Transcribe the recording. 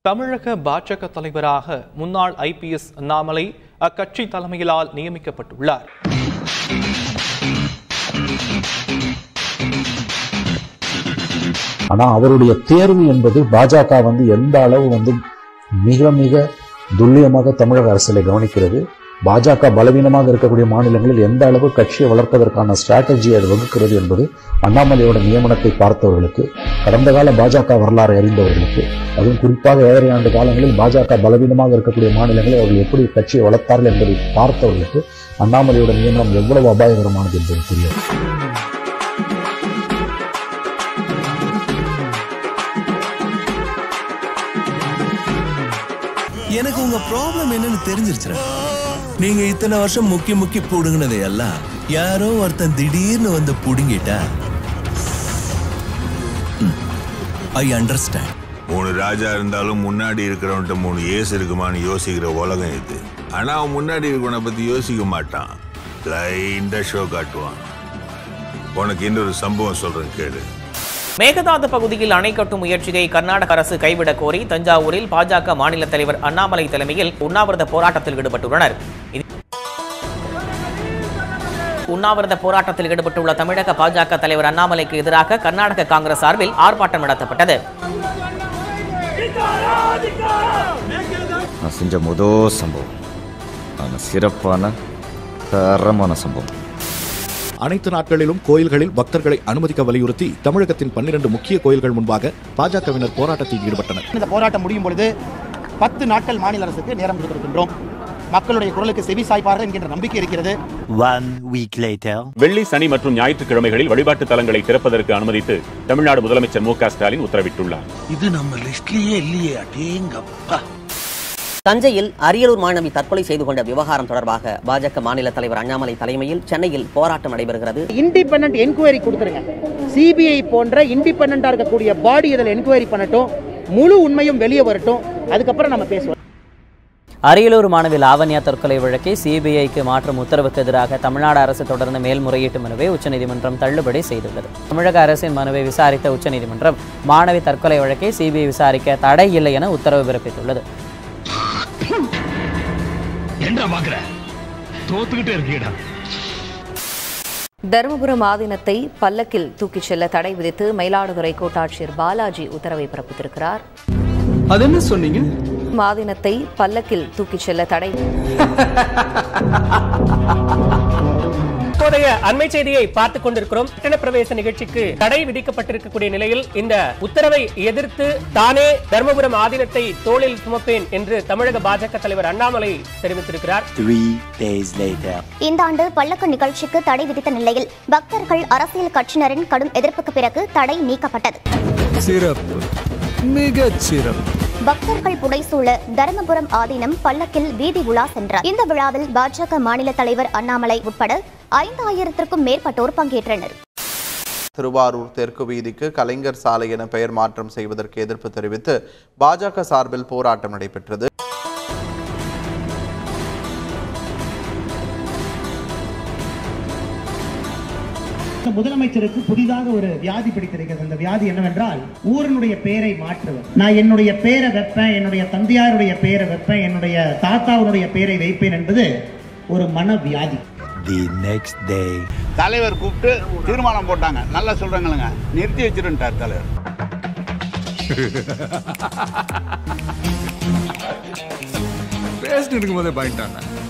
தமிழக பாஜக தலைவராக முன்னாள் ஐபிஎஸ் அண்ணாமலை அக்கட்சி தலைமையிலால் நியமிக்கப்பட்டுள்ளார் ஆனா அவருடைய தேர்வு என்பது பாஜக வந்து எந்த அளவு வந்து மிக மிக துல்லியமாக தமிழக அரசியலை கவனிக்கிறது பாஜக பலவீனமாக இருக்கக்கூடிய மாநிலங்களில் எந்த அளவு கட்சியை வளர்ப்பதற்கான ஸ்ட்ராட்டஜியை அது வகுக்கிறது என்பது அண்ணாமலையோட நியமனத்தை பார்த்தவர்களுக்கு கடந்த கால பாஜக வரலாறு அறிந்தவர்களுக்கு அதுவும் குறிப்பாக ஏழரை ஆண்டு காலங்களில் பாஜக பலவீனமாக இருக்கக்கூடிய மாநிலங்களில் அவர்கள் எப்படி கட்சியை வளர்த்தார்கள் என்பதை பார்த்தவர்களுக்கு அண்ணாமலையோட நியமனம் எவ்வளவு அபாயகரமானது என்பது தெரியும் எனக்கு உங்க ப்ராப்ளம் என்னன்னு தெரிஞ்சிருச்சுடா நீங்க இத்தனை வருஷம் முக்கி முக்கி புடுங்கினதை எல்லாம் யாரோ ஒருத்தன் திடீர்னு வந்து புடுங்கிட்டா ஐ அண்டர்ஸ்டாண்ட் மூணு ராஜா இருந்தாலும் முன்னாடி இருக்கிறவன்ட்ட மூணு ஏசு இருக்குமான்னு யோசிக்கிற உலகம் இது ஆனா அவன் முன்னாடி இருக்கவனை பத்தி யோசிக்க மாட்டான் பிளைண்டா ஷோ காட்டுவான் உனக்கு இன்னொரு சம்பவம் சொல்றேன் கேளு மேகதாது பகுதியில் அணை கட்டும் முயற்சியை கர்நாடக அரசு கைவிடக் கோரி தஞ்சாவூரில் பாஜக மாநில தலைவர் அண்ணாமலை தலைமையில் உண்ணாவிரத போராட்டத்தில் ஈடுபட்டுள்ளனர் இது- உண்ணாவிரத போராட்டத்தில் ஈடுபட்டுள்ள தமிழக பாஜக தலைவர் அண்ணாமலைக்கு எதிராக கர்நாடக காங்கிரஸ் சார்பில் ஆர்ப்பாட்டம் நடத்தப்பட்டது நான் செஞ்ச முதல் சம்பவம் ஆனால் சிறப்பான தரமான சம்பவம் அனைத்து நாட்களிலும் கோயில்களில் பக்தர்களை அனுமதிக்க வலியுறுத்தி தமிழகத்தின் பன்னிரண்டு முக்கிய கோயில்கள் முன்பாக பாஜகவினர் போராட்டத்தில் ஈடுபட்டனர் இந்த போராட்டம் முடியும் பொழுது பத்து நாட்கள் மாநில அரசுக்கு நேரம் கொடுத்திருக்கின்றோம் மக்களுடைய குரலுக்கு செவி சாய்ப்பார்கள் என்கின்ற நம்பிக்கை இருக்கிறது One week later. வெள்ளி சனி மற்றும் ஞாயிற்றுக்கிழமைகளில் வழிபாட்டு தலங்களை திறப்பதற்கு அனுமதித்து தமிழ்நாடு முதலமைச்சர் மு க ஸ்டாலின் உத்தரவிட்டுள்ளார் இது நம்ம லிஸ்ட்லயே இல்லையே அடேங்கப்பா தஞ்சையில் அரியலூர் மாணவி தற்கொலை செய்து கொண்ட விவகாரம் தொடர்பாக பாஜக மாநில தலைவர் அண்ணாமலை தலைமையில் சென்னையில் போராட்டம் நடைபெறுகிறது இண்டிபெண்டன்ட் என்கொயரி கொடுத்துருங்க சிபிஐ போன்ற இண்டிபெண்டண்டா இருக்கக்கூடிய பாடி இதில் என்கொயரி பண்ணட்டும் முழு உண்மையும் வெளியே வரட்டும் அதுக்கப்புறம் நம்ம பேசுவோம் அரியலூர் மாணவி லாவண்யா தற்கொலை வழக்கை சிபிஐக்கு மாற்றும் உத்தரவுக்கு எதிராக தமிழ்நாடு அரசு தொடர்ந்த மேல்முறையீட்டு மனுவை உச்சநீதிமன்றம் தள்ளுபடி செய்துள்ளது தமிழக அரசின் மனுவை விசாரித்த உச்சநீதிமன்றம் மாணவி தற்கொலை வழக்கை சிபிஐ விசாரிக்க தடை இல்லை என உத்தரவு பிறப்பித்துள்ளது என்ன பாக்குற தோத்துக்கிட்டே இருக்கீடா தருமபுரம் ஆதீனத்தை பல்லக்கில் தூக்கிச் செல்ல தடை விதித்து மயிலாடுதுறை கோட்டாட்சியர் பாலாஜி உத்தரவை பிறப்பித்திருக்கிறார் அது என்ன சொன்னீங்க ஆதீனத்தை பல்லக்கில் தூக்கிச் செல்ல தடை இப்போதைய அண்மை செய்தியை பார்த்துக் கொண்டிருக்கிறோம் கட்டண பிரவேச நிகழ்ச்சிக்கு தடை விதிக்கப்பட்டிருக்கக்கூடிய நிலையில் இந்த உத்தரவை எதிர்த்து தானே தர்மபுரம் ஆதீனத்தை தோளில் சுமப்பேன் என்று தமிழக பாஜக தலைவர் அண்ணாமலை தெரிவித்திருக்கிறார் Three days later. இந்த ஆண்டு பல்லக்கு நிகழ்ச்சிக்கு தடை விதித்த நிலையில் பக்தர்கள் அரசியல் கட்சியினரின் கடும் எதிர்ப்புக்கு பிறகு தடை நீக்கப்பட்டது சிறப்பு மிகச் சிறப்பு பக்தர்கள் புடைசூழ தருமபுரம் ஆதீனம் பல்லக்கில் வீதி உலா சென்றார் இந்த விழாவில் பாஜக மாநில தலைவர் அண்ணாமலை உட்பட ஐந்தாயிரத்திற்கும் மேற்பட்டோர் பங்கேற்றனர் திருவாரூர் தெற்கு வீதிக்கு கலைஞர் சாலை என பெயர் மாற்றம் செய்வதற்கு எதிர்ப்பு தெரிவித்து பாஜக சார்பில் போராட்டம் நடைபெற்றது முதலமைச்சருக்கு புதிதாக ஒரு வியாதி பிடித்திருக்கிறது அந்த வியாதி என்னவென்றால் ஊரனுடைய பெயரை மாற்றுவது நான் என்னுடைய பெயரை வைப்பேன் என்னுடைய தந்தையாருடைய பெயரை வைப்பேன் என்னுடைய தாத்தாவுடைய பெயரை வைப்பேன் என்பது ஒரு மன வியாதி The next day. தலைவர் கூப்பிட்டு தீர்மானம் போட்டாங்க நல்லா சொல்றாங்களுங்க நிறுத்தி வச்சிருந்தார் தலைவர் பேசிட்டு இருக்கும்போதே பாயிண்டாங்க